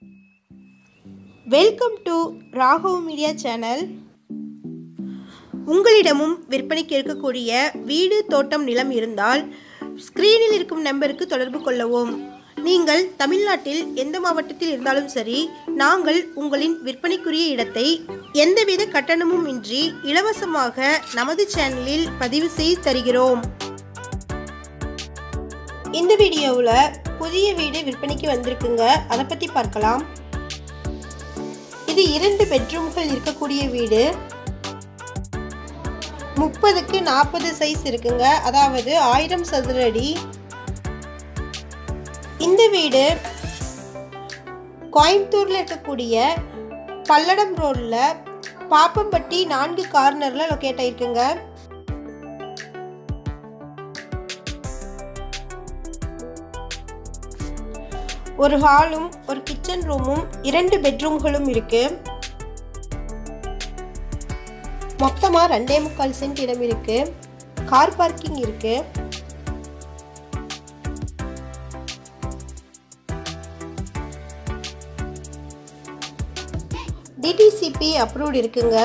welcome to Raghav media channel உங்களிடமும் விற்பனைக்கு இருக்கக்கூடிய வீடு தோட்டம் நிலம் இருந்தால் ஸ்க்ரீனில் இருக்கும் நம்பருக்கு தொடர்பு கொள்ளவும் நீங்கள் தமிழ்நாட்டில் எந்த மாவட்டத்தில் இருந்தாலும் சரி நாங்கள் உங்களின் விற்பனைக்குரிய இடத்தை எந்தவித கட்டணமும் இன்றி இலவசமாக நமது சேனலில் பதிவு செய்து தருகிறோம் இந்த வீடியோவில் புதிய வீடு விற்பனைக்கு வந்திருக்குங்க அதை பற்றி பார்க்கலாம் இது இரண்டு பெட்ரூம்கள் இருக்கக்கூடிய வீடு முப்பதுக்கு நாற்பது சைஸ் இருக்குங்க அதாவது ஆயிரம் சதுர அடி இந்த வீடு கோயம்புத்தூர்ல இருக்கக்கூடிய பல்லடம் ரோட்ல பாப்பம்பட்டி நான்கு கார்னர்ல லொக்கேட் ஆயிருக்குங்க ஒரு ஹாலும் ஒரு கிச்சன் ரூமும் இரண்டு பெட்ரூம்களும் இருக்கு மொத்தமா ரெண்டே முக்கால் சென்ட் இடம் இருக்கு கார் பார்க்கிங் இருக்கு டிடிசிபி அப்ரூவ்ட் இருக்குங்க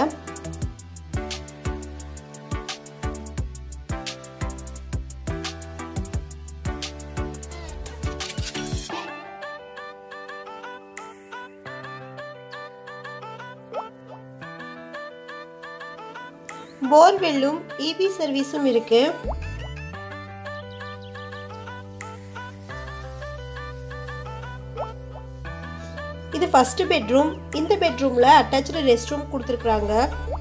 போர்வெல்லும் இபி சர்வீஸும் இருக்கு இது ஃபர்ஸ்ட் பெட்ரூம் இந்த பெட்ரூம்ல அட்டாச்சு ரெஸ்ட் ரூம் கொடுத்துருக்குறாங்க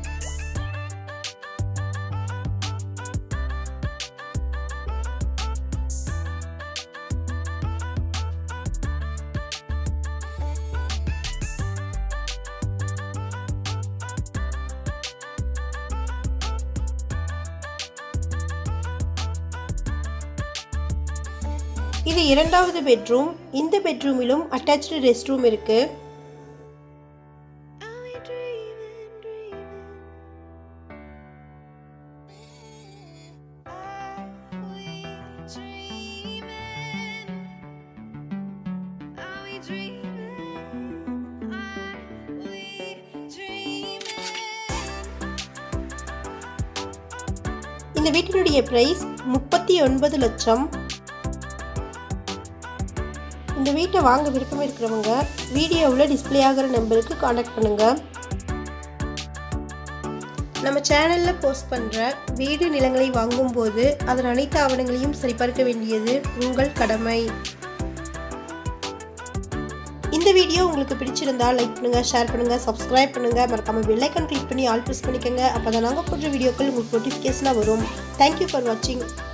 இது இரண்டாவது பெட்ரூம் இந்த பெட்ரூமிலும் அட்டாச்சு ரெஸ்ட் ரூம் இருக்கு இந்த வீட்டினுடைய பிரைஸ் முப்பத்தி ஒன்பது லட்சம் இந்த வீட்டை வாங்க விருப்பம் இருக்கிறவங்க வீடியோவில் டிஸ்பிளே ஆகிற நம்பருக்கு காண்டாக்ட் பண்ணுங்கள் நம்ம சேனலில் போஸ்ட் பண்ணுற வீடு நிலங்களை வாங்கும்போது அதன் அனைத்து ஆவணங்களையும் சரிபார்க்க வேண்டியது உங்கள் கடமை இந்த வீடியோ உங்களுக்கு பிடிச்சிருந்தா லைக் பண்ணுங்கள் ஷேர் பண்ணுங்கள் சப்ஸ்கிரைப் பண்ணுங்கள் மறக்காமல் பெல்லைக்கன் கிளிக் பண்ணி ஆல் ப்ரெஸ் பண்ணிக்கோங்க அப்போ தான் நாங்கள் போடுற வீடியோக்கள் உங்களுக்கு நோட்டிஃபிகேஷனாக வரும் தேங்க்யூ ஃபார் வாட்சிங்